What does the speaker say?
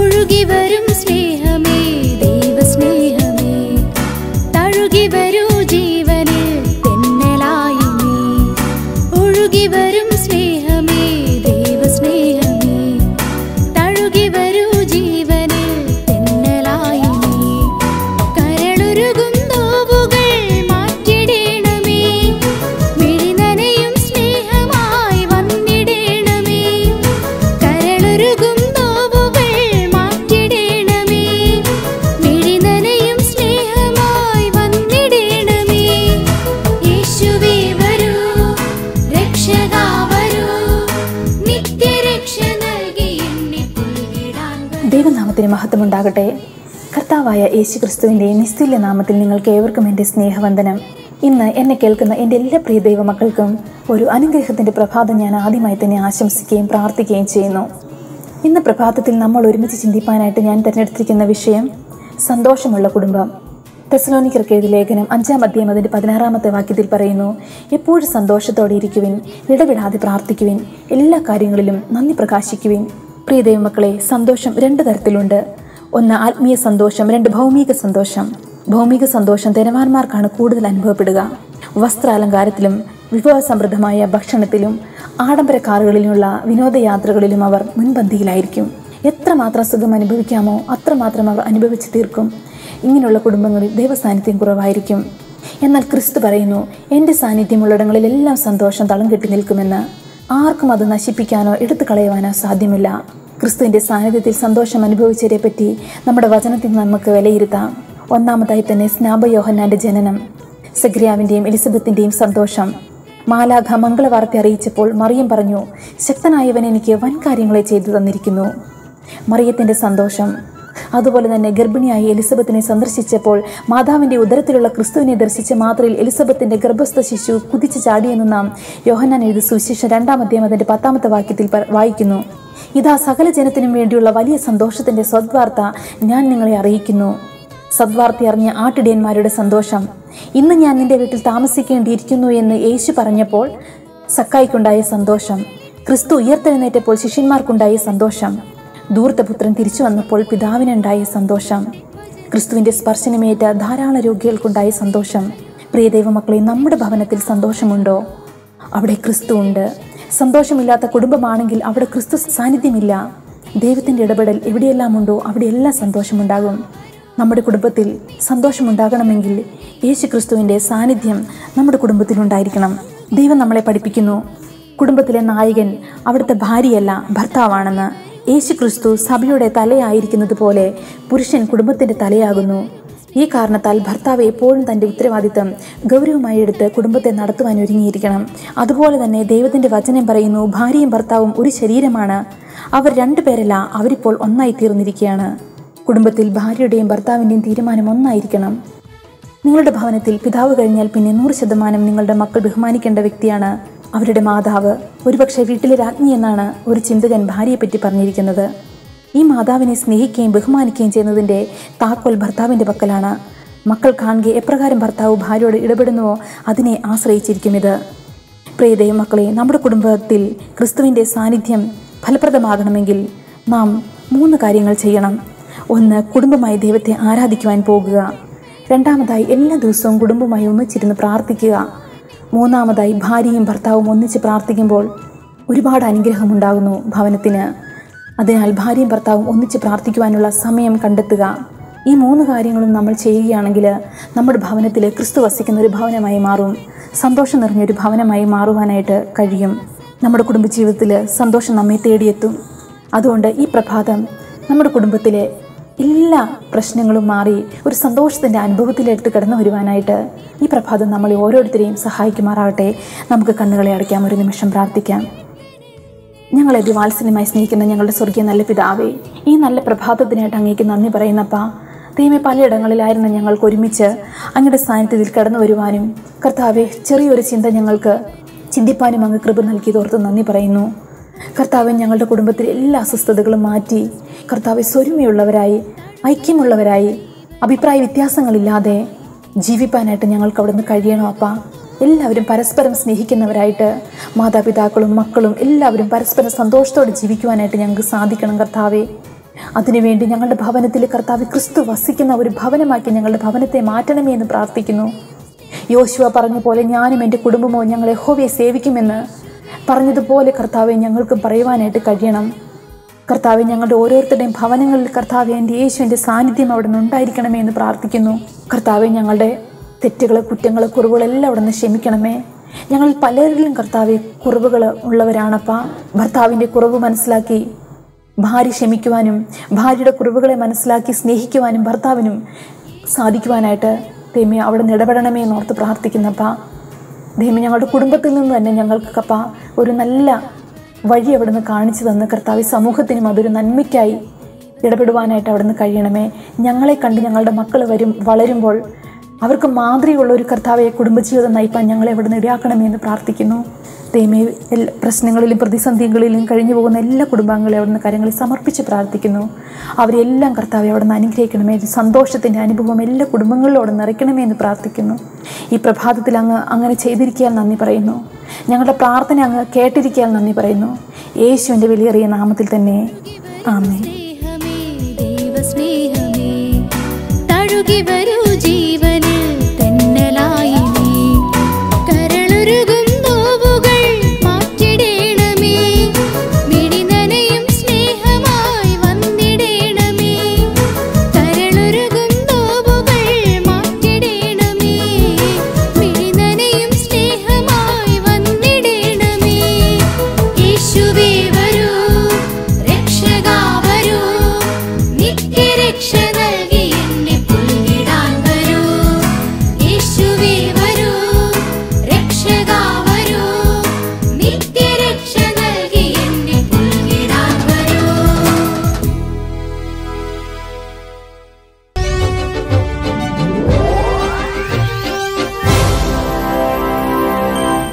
ഒഴുകി വരും സ്നേഹമേ ദൈവസ്നേഹമേ തഴുകി വരൂ ജീവനിൽ തെന്നലായി നീ ഒഴുകി വരും സ്നേഹമേ ദൈവസ്നേഹമേ തഴുകി വരൂ ജീവനിൽ തെന്നലായി നീ കരളുരുകും നോവുകൾ മാറ്റിടേണമേ മിഴിനനയും സ്നേഹമായി വന്നിടേണമേ കരളുരുകും നോവുകൾ മാറ്റിടേണമേ മിഴിനനയും സ്നേഹമായി വന്നിടേണമേ യേശുവേ വരൂ രക്ഷകാ വരൂ നിത്യരക്ഷ നൽകി എന്നെ പുൽകിടാൻ വരൂ ദൈവനാമത്തിന് മഹത്വമുണ്ടാകട്ടെ കർത്താവായ യേശു ക്രിസ്തുവിൻ്റെ നിസ്തുല്യ നാമത്തിൽ നിങ്ങൾക്ക് ഏവർക്കും എൻ്റെ സ്നേഹവന്ദനം ഇന്ന് എന്നെ കേൾക്കുന്ന എൻ്റെ എല്ലാ പ്രിയ ദൈവമക്കൾക്കും ഒരു അനുഗ്രഹത്തിൻ്റെ പ്രഭാതം ഞാൻ ആദ്യമായി തന്നെ ആശംസിക്കുകയും പ്രാർത്ഥിക്കുകയും ചെയ്യുന്നു ഇന്ന് പ്രഭാതത്തിൽ നമ്മൾ ഒരുമിച്ച് ചിന്തിപ്പാനായിട്ട് ഞാൻ തിരഞ്ഞെടുത്തിരിക്കുന്ന വിഷയം സന്തോഷമുള്ള കുടുംബം തെസലോനിക്കർക്ക് എഴുതിയ ലേഖനം അഞ്ചാം അധ്യായം അതിൻ്റെ പതിനാറാമത്തെ വാക്യത്തിൽ പറയുന്നു എപ്പോഴും സന്തോഷത്തോടെ ഇരിക്കുവിൻ ഇടവിടാതെ പ്രാർത്ഥിക്കുവിൻ എല്ലാ കാര്യങ്ങളിലും നന്ദി പ്രകാശിക്കുവിൻ പ്രിയ ദൈവമക്കളെ സന്തോഷം രണ്ട് തരത്തിലുണ്ട് ഒന്ന് ആത്മീയ സന്തോഷം രണ്ട് ഭൗമിക സന്തോഷം ഭൗമിക സന്തോഷം ധനവാന്മാർക്കാണ് കൂടുതൽ അനുഭവപ്പെടുക വസ്ത്രാലങ്കാരത്തിലും വിഭവസമൃദ്ധമായ ഭക്ഷണത്തിലും ആഡംബര കാറുകളിലുള്ള വിനോദയാത്രകളിലും അവർ മുൻപന്തിയിലായിരിക്കും എത്രമാത്രം സുഖം അനുഭവിക്കാമോ അത്രമാത്രം അവർ അനുഭവിച്ചു തീർക്കും ഇങ്ങനെയുള്ള കുടുംബങ്ങളിൽ ദൈവസാന്നിധ്യം കുറവായിരിക്കും എന്നാൽ ക്രിസ്തു പറയുന്നു എൻ്റെ സാന്നിധ്യമുള്ളിടങ്ങളിലെല്ലാം സന്തോഷം തളം കെട്ടി നിൽക്കുമെന്ന് ആർക്കും അത് നശിപ്പിക്കാനോ എടുത്തു കളയുവാനോ സാധ്യമല്ല ക്രിസ്തുവിൻ്റെ സാന്നിധ്യത്തിൽ സന്തോഷം അനുഭവിച്ചവരെ പറ്റി നമ്മുടെ വചനത്തിൽ നിന്ന് നമുക്ക് വിലയിരുത്താം ഒന്നാമതായി തന്നെ സ്നാപയോഹന്നാന്റെ ജനനം സഗ്രിയാവിൻ്റെയും എലിസബത്തിൻ്റെയും സന്തോഷം മാലാഖ മംഗളവാർത്ത അറിയിച്ചപ്പോൾ മറിയം പറഞ്ഞു ശക്തനായവൻ എനിക്ക് വൻ കാര്യങ്ങളെ ചെയ്തു തന്നിരിക്കുന്നു മറിയത്തിൻ്റെ സന്തോഷം അതുപോലെ തന്നെ ഗർഭിണിയായി എലിസബത്തിനെ സന്ദർശിച്ചപ്പോൾ മാതാവിൻ്റെ ഉദരത്തിലുള്ള ക്രിസ്തുവിനെ ദർശിച്ച മാത്രയിൽ എലിസബത്തിന്റെ ഗർഭസ്ഥ ശിശു കുതിച്ചു ചാടിയെന്ന് നാം യോഹന്നാൻ എഴുതി സുവിശേഷം രണ്ടാം അധ്യായം അതിൻ്റെ പത്താമത്തെ വാക്യത്തിൽ പ- വായിക്കുന്നു ഇതാ സകല ജനത്തിനും വേണ്ടിയുള്ള വലിയ സന്തോഷത്തിന്റെ സദ്വാർത്ത ഞാൻ നിങ്ങളെ അറിയിക്കുന്നു സദ്വാർത്ത അറിഞ്ഞ ആട്ടിടയന്മാരുടെ സന്തോഷം ഇന്ന് ഞാൻ നിന്റെ വീട്ടിൽ താമസിക്കേണ്ടിയിരിക്കുന്നു എന്ന് യേശു പറഞ്ഞപ്പോൾ സക്കായിക്കുണ്ടായ സന്തോഷം ക്രിസ്തു ഉയർത്തെഴുന്നേറ്റപ്പോൾ ശിഷ്യന്മാർക്കുണ്ടായ സന്തോഷം ധൂർത്തപുത്രൻ തിരിച്ചു വന്നപ്പോൾ പിതാവിനുണ്ടായ സന്തോഷം ക്രിസ്തുവിന്റെ സ്പർശനമേറ്റ ധാരാളം രോഗികൾക്കുണ്ടായ സന്തോഷം പ്രിയ ദൈവമക്കളെ നമ്മുടെ ഭവനത്തിൽ സന്തോഷമുണ്ടോ അവിടെ ക്രിസ്തു ഉണ്ട് സന്തോഷമില്ലാത്ത കുടുംബമാണെങ്കിൽ അവിടെ ക്രിസ്തു സാന്നിധ്യമില്ല ദൈവത്തിന്റെ ഇടപെടൽ എവിടെയെല്ലാം ഉണ്ടോ അവിടെയെല്ലാം സന്തോഷമുണ്ടാകും നമ്മുടെ കുടുംബത്തിൽ സന്തോഷമുണ്ടാകണമെങ്കിൽ യേശു ക്രിസ്തുവിൻ്റെ സാന്നിധ്യം നമ്മുടെ കുടുംബത്തിലുണ്ടായിരിക്കണം ദൈവം നമ്മളെ പഠിപ്പിക്കുന്നു കുടുംബത്തിലെ നായകൻ അവിടുത്തെ ഭാര്യയല്ല ഭർത്താവാണെന്ന് യേശു ക്രിസ്തു സഭയുടെ തലയായിരിക്കുന്നത് പോലെ പുരുഷൻ കുടുംബത്തിൻ്റെ തലയാകുന്നു ഈ കാരണത്താൽ ഭർത്താവ് എപ്പോഴും തൻ്റെ ഉത്തരവാദിത്തം ഗൗരവമായി എടുത്ത് കുടുംബത്തെ നടത്തുവാൻ ഒരുങ്ങിയിരിക്കണം അതുപോലെ തന്നെ ദൈവത്തിൻ്റെ വചനം പറയുന്നു ഭാര്യയും ഭർത്താവും ഒരു ശരീരമാണ് അവർ രണ്ടുപേരല്ല അവരിപ്പോൾ ഒന്നായി തീർന്നിരിക്കുകയാണ് കുടുംബത്തിൽ ഭാര്യയുടെയും ഭർത്താവിൻ്റെയും തീരുമാനം ഒന്നായിരിക്കണം നിങ്ങളുടെ ഭവനത്തിൽ പിതാവ് കഴിഞ്ഞാൽ പിന്നെ നൂറ് ശതമാനം നിങ്ങളുടെ മക്കൾ ബഹുമാനിക്കേണ്ട വ്യക്തിയാണ് അവരുടെ മാതാവ് ഒരുപക്ഷെ വീട്ടിലെ രാജ്ഞി എന്നാണ് ഒരു ചിന്തകൻ ഭാര്യയെപ്പറ്റി പറഞ്ഞിരിക്കുന്നത് ഈ മാതാവിനെ സ്നേഹിക്കുകയും ബഹുമാനിക്കുകയും ചെയ്യുന്നതിൻ്റെ താക്കോൽ ഭർത്താവിൻ്റെ പക്കലാണ് മക്കൾ കാണുക എപ്രകാരം ഭർത്താവ് ഭാര്യയോട് ഇടപെടുന്നുവോ അതിനെ ആശ്രയിച്ചിരിക്കും ഇത് പ്രിയ ദൈവമക്കളെ നമ്മുടെ കുടുംബത്തിൽ ക്രിസ്തുവിൻ്റെ സാന്നിധ്യം ഫലപ്രദമാകണമെങ്കിൽ നാം മൂന്ന് കാര്യങ്ങൾ ചെയ്യണം ഒന്ന് കുടുംബമായി ദൈവത്തെ ആരാധിക്കുവാൻ പോകുക രണ്ടാമതായി എല്ലാ ദിവസവും കുടുംബമായി ഒന്നിച്ചിരുന്ന് പ്രാർത്ഥിക്കുക മൂന്നാമതായി ഭാര്യയും ഭർത്താവും ഒന്നിച്ച് പ്രാർത്ഥിക്കുമ്പോൾ ഒരുപാട് അനുഗ്രഹമുണ്ടാകുന്നു ഭവനത്തിന് അതിനാൽ ഭാര്യയും ഭർത്താവും ഒന്നിച്ച് പ്രാർത്ഥിക്കുവാനുള്ള സമയം കണ്ടെത്തുക ഈ മൂന്ന് കാര്യങ്ങളും നമ്മൾ ചെയ്യുകയാണെങ്കിൽ നമ്മുടെ ഭവനത്തിൽ ക്രിസ്തു വസിക്കുന്ന ഒരു ഭവനമായി മാറും സന്തോഷം നിറഞ്ഞൊരു ഭവനമായി മാറുവാനായിട്ട് കഴിയും നമ്മുടെ കുടുംബജീവിതത്തിൽ സന്തോഷം നമ്മെ തേടിയെത്തും അതുകൊണ്ട് ഈ പ്രഭാതം നമ്മുടെ കുടുംബത്തിലെ എല്ലാ പ്രശ്നങ്ങളും മാറി ഒരു സന്തോഷത്തിൻ്റെ അനുഭവത്തിലെടുത്ത് കടന്നു വരുവാനായിട്ട് ഈ പ്രഭാതം നമ്മളെ ഓരോരുത്തരെയും സഹായിക്കുമാറാകട്ടെ നമുക്ക് കണ്ണുകളെ അടയ്ക്കാം ഒരു നിമിഷം പ്രാർത്ഥിക്കാം ഞങ്ങളെ ദിവാത്സല്യമായി സ്നേഹിക്കുന്ന ഞങ്ങളുടെ സ്വർഗീയ നല്ല പിതാവേ ഈ നല്ല പ്രഭാതത്തിനായിട്ട് അങ്ങേക്ക് നന്ദി പറയുന്നപ്പാ ദൈവമേ പലയിടങ്ങളിലായിരുന്നു ഞങ്ങൾക്ക് ഒരുമിച്ച് അങ്ങയുടെ സാന്നിധ്യത്തിൽ കടന്നു വരുവാനും കർത്താവെ ചെറിയൊരു ചിന്ത ഞങ്ങൾക്ക് ചിന്തിപ്പാനും അങ്ങ് കൃപ നൽകിയതോർത്ത് നന്ദി പറയുന്നു കർത്താവ് ഞങ്ങളുടെ കുടുംബത്തിലെ എല്ലാ അസ്വസ്ഥതകളും മാറ്റി കർത്താവ് സ്വരുമയുള്ളവരായി ഐക്യമുള്ളവരായി അഭിപ്രായ വ്യത്യാസങ്ങളില്ലാതെ ജീവിപ്പാനായിട്ട് ഞങ്ങൾക്ക് അവിടുന്ന് കഴിയണം അപ്പ എല്ലാവരും പരസ്പരം സ്നേഹിക്കുന്നവരായിട്ട് മാതാപിതാക്കളും മക്കളും എല്ലാവരും പരസ്പരം സന്തോഷത്തോടെ ജീവിക്കുവാനായിട്ട് ഞങ്ങൾക്ക് സാധിക്കണം കർത്താവെ അതിനുവേണ്ടി ഞങ്ങളുടെ ഭവനത്തിൽ കർത്താവ് ക്രിസ്തു വസിക്കുന്ന ഒരു ഭവനമാക്കി ഞങ്ങളുടെ ഭവനത്തെ മാറ്റണമേ എന്ന് പ്രാർത്ഥിക്കുന്നു യോശുവ പറഞ്ഞ പോലെ ഞാനും എൻ്റെ കുടുംബമോ ഞങ്ങൾ യഹോവയെ സേവിക്കുമെന്ന് പറഞ്ഞതുപോലെ കർത്താവെ ഞങ്ങൾക്കും പറയുവാനായിട്ട് കഴിയണം കർത്താവെ ഞങ്ങളുടെ ഓരോരുത്തരുടെയും ഭവനങ്ങളിൽ കർത്താവെ എൻ്റെ യേശുവിൻ്റെ സാന്നിധ്യം അവിടെ നിന്ന് ഉണ്ടായിരിക്കണമേ എന്ന് പ്രാർത്ഥിക്കുന്നു കർത്താവെ ഞങ്ങളുടെ തെറ്റുകൾ കുറ്റങ്ങൾ കുറവുകളെല്ലാം അവിടെ നിന്ന് ക്ഷമിക്കണമേ ഞങ്ങൾ പലരിലും കർത്താവെ കുറവുകൾ ഉള്ളവരാണപ്പാ ഭർത്താവിൻ്റെ കുറവ് മനസ്സിലാക്കി ഭാര്യ ക്ഷമിക്കുവാനും ഭാര്യയുടെ കുറവുകളെ മനസ്സിലാക്കി സ്നേഹിക്കുവാനും ഭർത്താവിനും സാധിക്കുവാനായിട്ട് ദൈവമേ അവിടെ നിന്ന് ഇടപെടണമേ എന്നോർത്ത് പ്രാർത്ഥിക്കുന്നപ്പാ ദൈവമേ ഞങ്ങളുടെ കുടുംബത്തിൽ നിന്ന് തന്നെ ഞങ്ങൾക്ക് കപ്പ ഒരു നല്ല വഴി അവിടുന്ന് കാണിച്ചു തന്ന് കർത്താവ് സമൂഹത്തിനും അതൊരു നന്മയ്ക്കായി ഇടപെടുവാനായിട്ട് അവിടുന്ന് കഴിയണമേ ഞങ്ങളെ കണ്ട് ഞങ്ങളുടെ മക്കൾ വരും വളരുമ്പോൾ അവർക്ക് മാതൃകയുള്ള ഒരു കർത്താവെ കുടുംബജീവിതം നയിപ്പാൻ ഞങ്ങളെ അവിടുന്ന് ഇടയാക്കണമേ എന്ന് പ്രാർത്ഥിക്കുന്നു ദൈവമേ എല്ലാ പ്രശ്നങ്ങളിലും പ്രതിസന്ധികളിലും കഴിഞ്ഞു പോകുന്ന എല്ലാ കുടുംബാംഗങ്ങളെ അവിടുന്ന് കാര്യങ്ങളിൽ സമർപ്പിച്ച് പ്രാർത്ഥിക്കുന്നു അവരെല്ലാം കർത്താവെ അവിടുന്ന് അനുഗ്രഹിക്കണമേ ഒരു സന്തോഷത്തിൻ്റെ അനുഭവം എല്ലാ കുടുംബങ്ങളിലോട് നിറയ്ക്കണമേ എന്ന് പ്രാർത്ഥിക്കുന്നു ഈ പ്രഭാതത്തിൽ അങ്ങ് അങ്ങനെ ചെയ്തിരിക്കാൻ നന്ദി പറയുന്നു ഞങ്ങളുടെ പ്രാർത്ഥന അങ്ങ് കേട്ടിരിക്കാൻ നന്ദി പറയുന്നു യേശുവിൻ്റെ വിലയേറിയ നാമത്തിൽ തന്നെ ആമേ സ്നേഹമേ ദൈവസ്നേഹമേ തഴുകി വരൂ ജീവ